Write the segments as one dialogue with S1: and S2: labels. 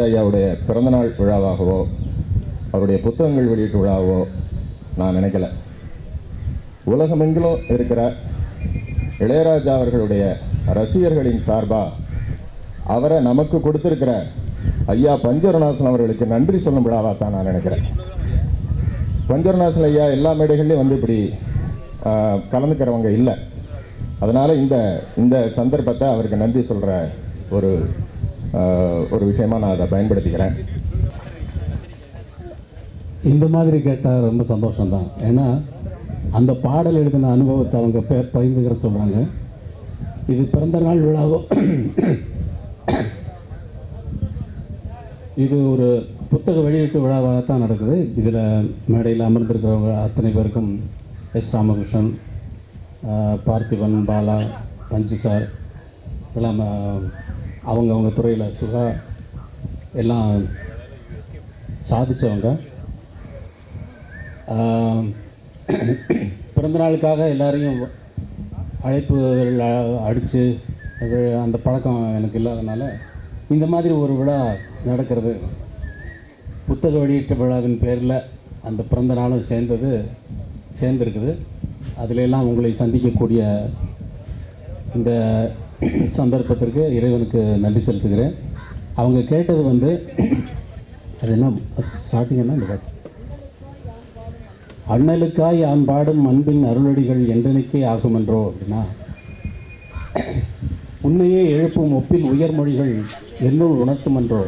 S1: ஐயாவுடைய பிறந்தநாள் விழாவாகவோ அவருடைய புத்தகங்கள் வெளியீட்டு விழாவோ நான் நினைக்கல உலகமெங்கிலும் இருக்கிற இளையராஜா அவர்களுடைய ரசிகர்களின் சார்பாக அவரை நமக்கு கொடுத்திருக்கிற ஐயா பஞ்சவரணாசன் அவர்களுக்கு நன்றி சொல்லும் விழாவாக தான் நான் நினைக்கிறேன் பஞ்சவரணாசன் ஐயா எல்லா மேடைகள்லையும் வந்து இப்படி ஆஹ், கலந்துக்கிறவங்க இல்லை அதனால் இந்த இந்த சந்தர்ப்பத்தை அவருக்கு நன்றி சொல்கிற ஒரு ஆஹ், ஒரு விஷயமா நான் அதை பயன்படுத்திக்கிறேன்
S2: இந்த மாதிரி கேட்டால் ரொம்ப சந்தோஷம்தான் ஏன்னா அந்த பாடல் எழுதின அனுபவத்தை அவங்க பே பகிர்ந்துக்கிற சொல்கிறாங்க இது பிறந்த நாள் விழாவோ இது ஒரு புத்தக வெளியீட்டு விழாவாக தான் நடக்குது இதில் மேடையில் அமர்ந்திருக்கிறவங்க அத்தனை பேருக்கும் எஸ் ராமகிருஷ்ணன் ஆஹ், பார்த்திபன் பாலா பஞ்சு சார் எல்லாம் ஆஹ், அவங்கவங்க துறையில் சுகா எல்லாம் சாதித்தவங்க ஆம், பிறந்த நாளுக்காக எல்லாரையும் அழைப்புகள் அடித்து அந்த பழக்கம் எனக்கு இல்லாதனால இந்த மாதிரி ஒரு விழா நடக்கிறது புத்தக வெளியீட்டு விழாவின் பேரில் அந்த பிறந்த நாளும் சேர்ந்தது சேர்ந்துருக்குது அதில் எல்லாம் உங்களை சந்திக்கக்கூடிய இந்த சந்தர்ப்பத்திற்கு இறைவனுக்கு நன்றி செலுத்துகிறேன் அவங்க கேட்டது வந்து அது என்ன ஸ்டார்டிங் என்ன இந்த பாட்டு அண்ணலுக்காய் யான் பாடும் அன்பின் அருளடிகள் என்றெனிக்கே ஆகுமென்றோ அப்படின்னா உன்னையே எழுப்பும் ஒப்பில் உயர்மொழிகள் என்னுள் உணர்த்துமென்றோ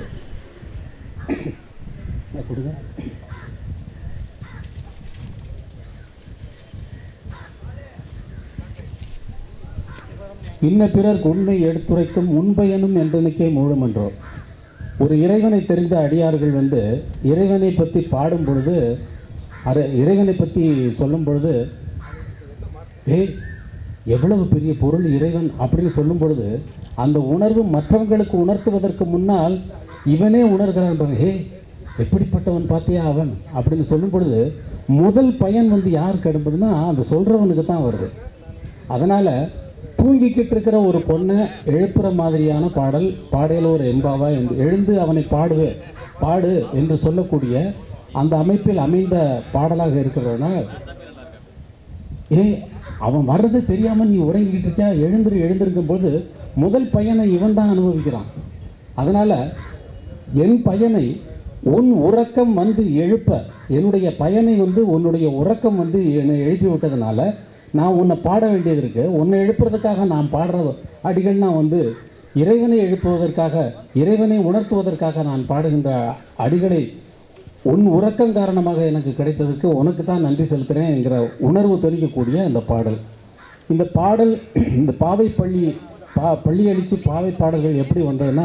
S2: கொடுங்க இன்ன பிறர்க்கு உண்மை எடுத்துரைத்தும் உண்பயனும் என்றெனிக்கே மூழுமென்றோ ஒரு இறைவனை தெரிந்த அடியார்கள் வந்து இறைவனை பற்றி பாடும் பொழுது அரை இறைவனை பற்றி சொல்லும் பொழுது ஏய் எவ்வளவு பெரிய பொருள் இறைவன் அப்படின்னு சொல்லும் பொழுது அந்த உணர்வு மற்றவங்களுக்கு உணர்த்துவதற்கு முன்னால் இவனே உணர்கிறான் பாருங்க ஹே எப்படிப்பட்டவன் பார்த்தியா அவன் அப்படின்னு சொல்லும் பொழுது முதல் பயன் வந்து யாருக்கு அடுப்பதுன்னா அந்த சொல்கிறவனுக்கு தான் வருது அதனால் தூங்கிக்கிட்டு இருக்கிற ஒரு பொண்ணை எழுப்புற மாதிரியான பாடல் பாடையில் ஒரு எம்பாவா என்று எழுந்து அவனை பாடுவே பாடு என்று சொல்லக்கூடிய அந்த அமைப்பில் அமைந்த பாடலாக இருக்கிறதுனால் ஏய் அவன் வர்றது தெரியாமல் நீ உறங்கிட்டு இருக்கியா எழுந்துரு எழுந்திருக்கும் போது முதல் பயனை இவன் தான் அனுபவிக்கிறான் அதனால் என் பயனை உன் உறக்கம் வந்து எழுப்ப என்னுடைய பயனை வந்து உன்னுடைய உறக்கம் வந்து என்னை எழுப்பி விட்டதுனால நான் உன்னை பாட வேண்டியது இருக்கு உன்னை எழுப்புறதுக்காக நான் பாடுற அடிகள் நான் வந்து இறைவனை எழுப்புவதற்காக இறைவனை உணர்த்துவதற்காக நான் பாடுகின்ற அடிகளை உன் உறக்கம் காரணமாக எனக்கு கிடைத்ததற்கு உனக்கு தான் நன்றி செலுத்துகிறேன் என்கிற உணர்வு தெளிக்கக்கூடிய இந்த பாடல் இந்த பாடல் இந்த பாவை பள்ளி பா பள்ளி அழித்து பாவை பாடல்கள் எப்படி வந்ததுன்னா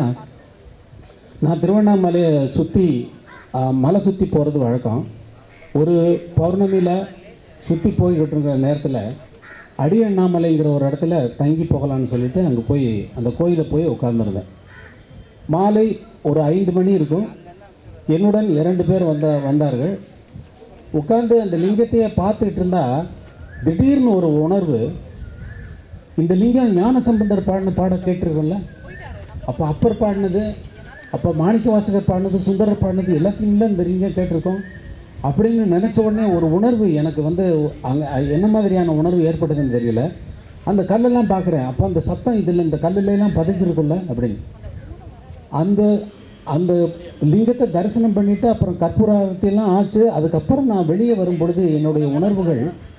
S2: நான் திருவண்ணாமலையை சுற்றி மலை சுற்றி போகிறது வழக்கம் ஒரு பௌர்ணமியில் சுற்றி போய்கிட்டு இருக்கிற நேரத்தில் அடி அண்ணாமலைங்கிற ஒரு இடத்துல தங்கி போகலான்னு சொல்லிட்டு அங்கே போய் அந்த கோயிலை போய் உட்கார்ந்துருந்தேன் மாலை ஒரு ஐந்து மணி இருக்கும் என்னுடன் இரண்டு பேர் வந்த வந்தார்கள் உட்கார்ந்து அந்த லிங்கத்தையே பார்த்துக்கிட்டு இருந்தா திடீர்னு ஒரு உணர்வு இந்த லிங்கம் ஞான சம்பந்தர் பாடின பாட கேட்டிருக்கோம்ல அப்போ அப்பர் பாடினது அப்போ மாணிக்க வாசகர் பாடினது சுந்தரர் பாடினது எல்லாத்தையும் இல்லை இந்த லிங்கம் கேட்டிருக்கோம் அப்படின்னு நினச்ச உடனே ஒரு உணர்வு எனக்கு வந்து அங்கே என்ன மாதிரியான உணர்வு ஏற்பட்டதுன்னு தெரியல அந்த கல்லெல்லாம் பார்க்குறேன் அப்போ அந்த சத்தம் இதில் இந்த கல்லுலாம் பதிஞ்சிருக்குல்ல அப்படின்னு அந்த அந்த லிங்கத்தை தரிசனம் பண்ணிட்டு அப்புறம் கற்பூரத்தையெல்லாம் ஆச்சு அதுக்கப்புறம் நான் வெளியே வரும் பொழுது என்னுடைய உணர்வுகள்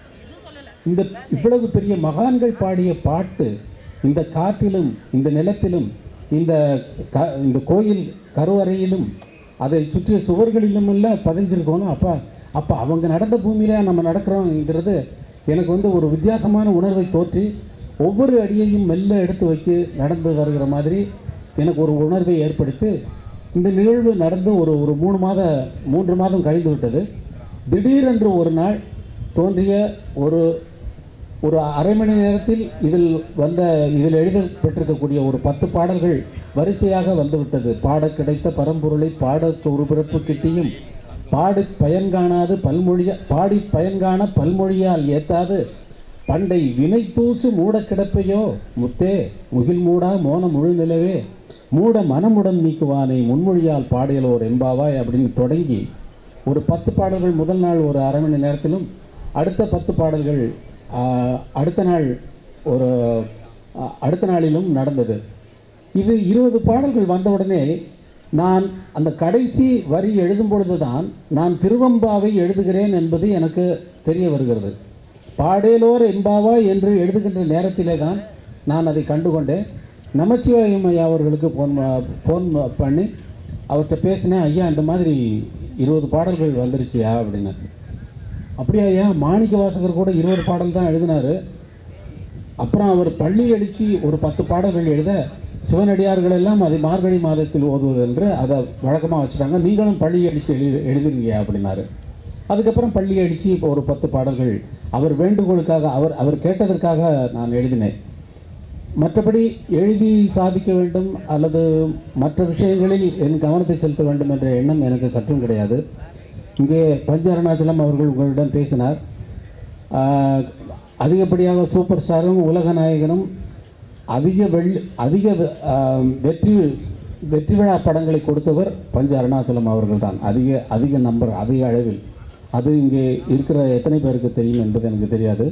S2: இந்த இவ்வளவு பெரிய மகான்கள் பாடிய பாட்டு இந்த காற்றிலும் இந்த நிலத்திலும் இந்த க இந்த கோயில் கருவறையிலும் அதை சுற்றிய சுவர்களிலும் எல்லாம் பதிஞ்சிருக்கணும் அப்போ அப்போ அவங்க நடந்த பூமியில நம்ம நடக்கிறோங்கிறது எனக்கு வந்து ஒரு வித்தியாசமான உணர்வை தோற்றி ஒவ்வொரு அடியையும் மெல்ல எடுத்து வைக்க நடந்து வருகிற மாதிரி எனக்கு ஒரு உணர்வை ஏற்படுத்தி இந்த நிகழ்வு நடந்து ஒரு ஒரு மூணு மாத மூன்று மாதம் கழிந்து விட்டது திடீரென்று ஒரு நாள் தோன்றிய ஒரு ஒரு அரை மணி நேரத்தில் இதில் வந்த இதில் எழுதப்பட்டிருக்கக்கூடிய ஒரு பத்து பாடல்கள் வரிசையாக வந்துவிட்டது பாட கிடைத்த பரம்பொருளை பாட ஒரு பிறப்பு கிட்டியும் பாடி பயன் காணாது பல்மொழிய பாடி பயன்காண பல்மொழியால் ஏத்தாது பண்டை வினை தூசு மூட கிடப்பையோ முத்தே முகில் மூடா மோன முழு நிலவே மூட மனமுடன் நீக்குவானை முன்மொழியால் பாடியலோர் எம்பாவாய் அப்படின்னு தொடங்கி ஒரு பத்து பாடல்கள் முதல் நாள் ஒரு அரை மணி நேரத்திலும் அடுத்த பத்து பாடல்கள் ஆஹ், அடுத்த நாள் ஒரு ஆஹ், அடுத்த நாளிலும் நடந்தது இது இருபது பாடல்கள் வந்தவுடனே நான் அந்த கடைசி வரி எழுதும் பொழுதுதான் நான் திருவம்பாவை எழுதுகிறேன் என்பது எனக்கு தெரிய வருகிறது பாடேலோர் எம்பாவா என்று எழுதுகின்ற நேரத்திலே தான் நான் அதை கண்டுகொண்டேன் நமச்சிவாயம் ஐயா அவர்களுக்கு ஃபோன் ஃபோன் பண்ணி அவர்கிட்ட பேசினேன் ஐயா இந்த மாதிரி இருபது பாடல்கள் வந்துருச்சியா அப்படின்னு அப்படியா ஐயா மாணிக்க வாசகர் கூட இருபது பாடல் தான் எழுதினாரு அப்புறம் அவர் பள்ளி அடித்து ஒரு பத்து பாடல்கள் எழுத சிவனடியார்கள் எல்லாம் அதை மார்கழி மாதத்தில் ஓதுவது என்று அதை வழக்கமாக வச்சுட்டாங்க நீங்களும் பள்ளி அடித்து எழுதி எழுதுறீங்க அப்படின்னாரு அதுக்கப்புறம் பள்ளி அடித்து இப்போ ஒரு பத்து பாடல்கள் அவர் வேண்டுகோளுக்காக அவர் அவர் கேட்டதற்காக நான் எழுதினேன் மற்றபடி எழுதி சாதிக்க வேண்டும் அல்லது மற்ற விஷயங்களில் என் கவனத்தை செலுத்த வேண்டும் என்ற எண்ணம் எனக்கு சற்றும் கிடையாது இங்கே பஞ்ச அருணாச்சலம் அவர்கள் உங்களிடம் பேசினார் ஆஹ், அதிகப்படியாக சூப்பர் ஸ்டாரும் உலக நாயகனும் அதிக வெள் அதிக ஆஹ், வெற்றி வெற்றி விழா படங்களை கொடுத்தவர் பஞ்ச அருணாச்சலம் அவர்கள் தான் அதிக அதிக நம்பர் அதிக அளவில் அது இங்கே இருக்கிற எத்தனை பேருக்கு தெரியும் என்பது எனக்கு தெரியாது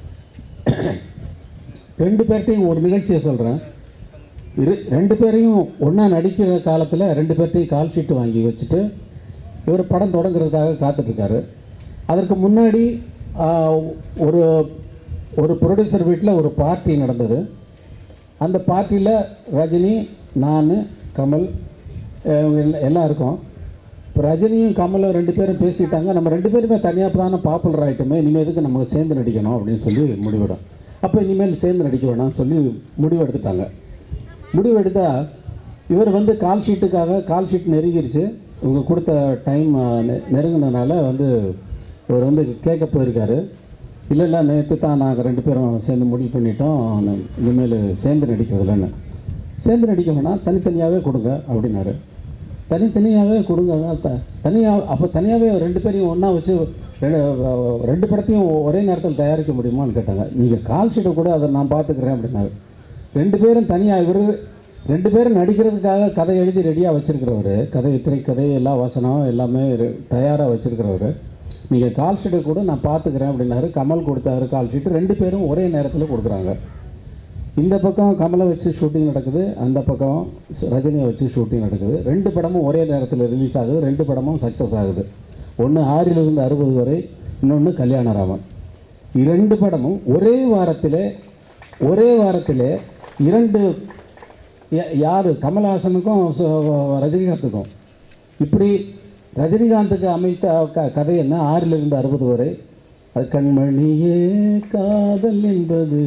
S2: ரெண்டு பேர்ட்டையும் ஒரு நிகழ்ச்சியை சொல்கிறேன் இரு ரெண்டு பேரையும் ஒன்றா நடிக்கிற காலத்தில் ரெண்டு பேர்ட்டையும் கால் ஷீட்டு வாங்கி வச்சுட்டு இவர் படம் தொடங்குறதுக்காக காத்துட்ருக்காரு அதற்கு முன்னாடி ஆஹ், ஒரு ஒரு ப்ரொடியூசர் வீட்டில் ஒரு பார்ட்டி நடந்தது அந்த பார்ட்டியில் ரஜினி நான் கமல் அஹ், இவங்க எல்லா- எல்லாம் இருக்கோம் இப்போ ரஜினியும் கமலும் ரெண்டு பேரும் பேசிட்டாங்க நம்ம ரெண்டு பேருமே தனியாக தானே பாப்புலர் ஆகிட்டோமே இனிமேல் எதுக்கு நம்ம சேர்ந்து நடிக்கணும் அப்படின்னு சொல்லி முடிவிடும் அப்போ இனிமேல் சேர்ந்து நடிக்க வேணாம்னு சொல்லி முடிவு எடுத்துட்டாங்க முடிவு எடுத்தா இவர் வந்து கால் ஷீட்டுக்காக கால் ஷீட் நெருங்கிருச்சு இவங்க கொடுத்த டைம் நெருங்கினதுனால வந்து இவர் வந்து கேட்க போயிருக்காரு இல்லை இல்லை நேற்று தான் நாங்கள் ரெண்டு பேரும் சேர்ந்து முடிவு பண்ணிட்டோம் நான் இனிமேல் சேர்ந்து நடிக்கிறதில்லன்னு சேர்ந்து நடிக்க வேணாம் தனித்தனியாகவே கொடுங்க அப்படின்னாரு தனித்தனியாகவே கொடுங்க த தனியாக அப்போ தனியாகவே ரெண்டு பேரையும் ஒன்றா வச்சு ரெண்டு ரெண்டு படத்தையும் ஒரே நேரத்தில் தயாரிக்க முடியுமான்னு கேட்டாங்க நீங்கள் கால் ஷீட்டை கூட அதை நான் பார்த்துக்கிறேன் அப்படின்னாரு ரெண்டு பேரும் தனியாக இவர் ரெண்டு பேரும் நடிக்கிறதுக்காக கதை எழுதி ரெடியாக வச்சுருக்கிறவர் கதை திரைக்கதை எல்லா வசனம் எல்லாமே தயாராக வச்சுருக்கிறவர் நீங்கள் கால் ஷீட்டை கூட நான் பார்த்துக்கிறேன் அப்படின்னாரு கமல் கொடுத்தாரு கால் ஷீட்டு ரெண்டு பேரும் ஒரே நேரத்தில் கொடுக்குறாங்க இந்த பக்கம் கமலை வச்சு ஷூட்டிங் நடக்குது அந்த பக்கம் ரஜினியை வச்சு ஷூட்டிங் நடக்குது ரெண்டு படமும் ஒரே நேரத்தில் ரிலீஸ் ஆகுது ரெண்டு படமும் சக்ஸஸ் ஆகுது ஒன்று ஆறிலிருந்து அறுபது வரை இன்னொன்று கல்யாணராமன் இரண்டு படமும் ஒரே வாரத்தில் ஒரே வாரத்தில் இரண்டு யா- யார் கமல்ஹாசனுக்கும் சு- ரஜினிகாந்துக்கும் இப்படி ரஜினிகாந்துக்கு அமைத்த க கதை என்ன ஆறிலிருந்து அறுபது வரை அது கண்மணியே காதல் என்பது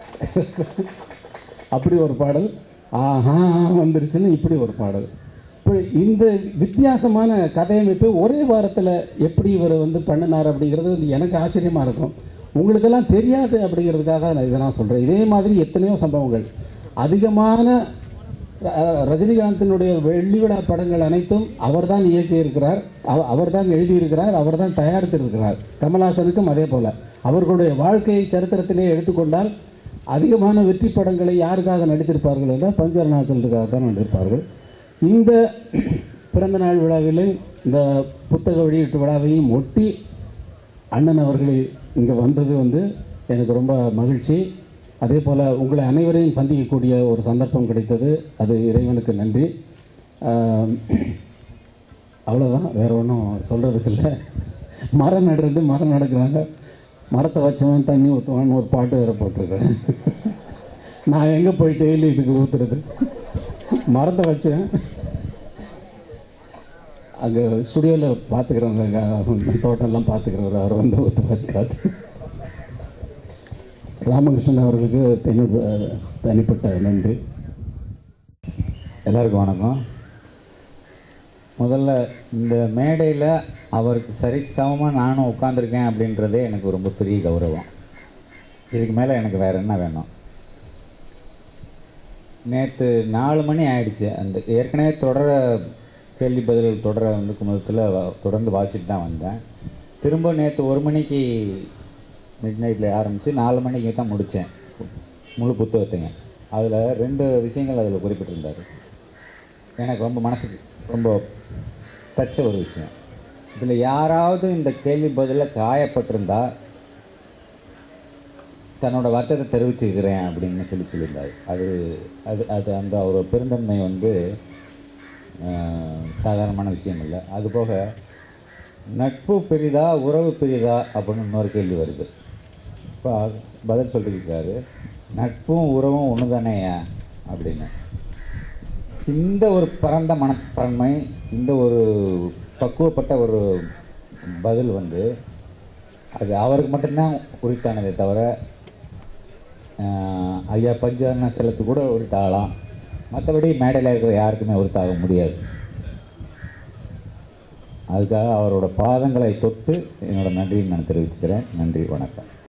S2: அப்படி ஒரு பாடல் ஆஹா வந்துருச்சுன்னு இப்படி ஒரு பாடல் இப்போ இந்த வித்தியாசமான கதையமைப்பு ஒரே வாரத்தில் எப்படி இவர் வந்து பண்ணினார் அப்படிங்கிறது வந்து எனக்கு ஆச்சரியமாக இருக்கும் உங்களுக்கெல்லாம் தெரியாது அப்படிங்கிறதுக்காக நான் இதை நான் சொல்கிறேன் இதே மாதிரி எத்தனையோ சம்பவங்கள் அதிகமான ர- ரஜினிகாந்தினுடைய வெள்ளி விழா படங்கள் அனைத்தும் அவர்தான் இயக்கியிருக்கிறார் அவ அவர்தான் எழுதியிருக்கிறார் அவர்தான் தயாரித்திருக்கிறார் கமல்ஹாசனுக்கும் அதே போல் அவர்களுடைய வாழ்க்கையை சரித்திரத்திலே எடுத்துக்கொண்டால் அதிகமான வெற்றி படங்களை யாருக்காக நடித்திருப்பார்கள் என்றால் பஞ்சரணாச்சலுக்காக தான் நடித்திருப்பார்கள் இந்த பிறந்த நாள் விழாவிலே இந்த புத்தக வெளியீட்டு விழாவையும் ஒட்டி அண்ணன் அவர்கள் இங்கே வந்தது வந்து எனக்கு ரொம்ப மகிழ்ச்சி அதே போல் உங்களை அனைவரையும் சந்திக்கக்கூடிய ஒரு சந்தர்ப்பம் கிடைத்தது அது இறைவனுக்கு நன்றி ஆம், அவ்வளோதான் வேறு ஒன்றும் சொல்கிறதுக்கு இல்லை மரம் நடுறது மரம் நடக்கிறாங்க மரத்தை வச்சவன் தண்ணி ஊற்றுவான்னு ஒரு பாட்டு வேறு போட்டிருக்கேன் நான் எங்கே போய் டெய்லி இதுக்கு ஊற்றுறது மரத்தை வச்சேன் அங்கே ஸ்டுடியோவில் பார்த்துக்கிறவங்க தோட்டம்லாம் பார்த்துக்கிறவர் அவர் வந்து ஊற்ற பார்த்துக்காது ராமகிருஷ்ணன் அவர்களுக்கு தனி தனிப்பட்ட நன்றி
S3: எல்லாருக்கும் வணக்கம் முதல்ல இந்த மேடையில் அவருக்கு சரி சமமாக நானும் உட்காந்துருக்கேன் அப்படின்றதே எனக்கு ரொம்ப பெரிய கௌரவம் இதுக்கு மேலே எனக்கு வேறு என்ன வேணும் நேற்று நாலு மணி ஆயிடுச்சு அந்த ஏற்கனவே தொடர கேள்வி பதில்கள் தொடர வந்து குமுதத்தில் தொடர்ந்து வாசிட்டு தான் வந்தேன் திரும்ப நேற்று ஒரு மணிக்கு மிட் நைட்டில் ஆரம்பித்து நாலு மணிக்கு தான் முடித்தேன் முழு புத்தகத்தைங்க அதில் ரெண்டு விஷயங்கள் அதில் குறிப்பிட்டிருந்தார் எனக்கு ரொம்ப மனசுக்கு ரொம்ப தச்ச ஒரு விஷயம் இதில் யாராவது இந்த கேள்வி பதிலில் காயப்பட்டிருந்தா தன்னோட வருத்தத்தை தெரிவிச்சுக்கிறேன் அப்படின்னு சொல்லி சொல்லியிருந்தார் அது அது அது அந்த ஒரு பெருந்தன்மை வந்து ஆஹ், சாதாரணமான விஷயம் இல்லை அதுபோக நட்பு பெரிதா உறவு பெரிதா அப்படின்னு இன்னொரு கேள்வி வருது இப்போ பதில் சொல்லியிருக்காரு நட்பும் உறவும் ஒன்று தானேயா அப்படின்னு இந்த ஒரு பரந்த மனப்பான்மை இந்த ஒரு பக்குவப்பட்ட ஒரு பதில் வந்து அது அவருக்கு மட்டும்தான் உரித்தானதே தவிர ஆஹ், ஐயா பஞ்சாரண கூட உரித்தாகலாம் மற்றபடி மேடையில் இருக்கிற யாருக்குமே உரித்தாக முடியாது அதுக்காக அவரோட பாதங்களை தொட்டு என்னோட நன்றியை நான் தெரிவிச்சுக்கிறேன் நன்றி வணக்கம்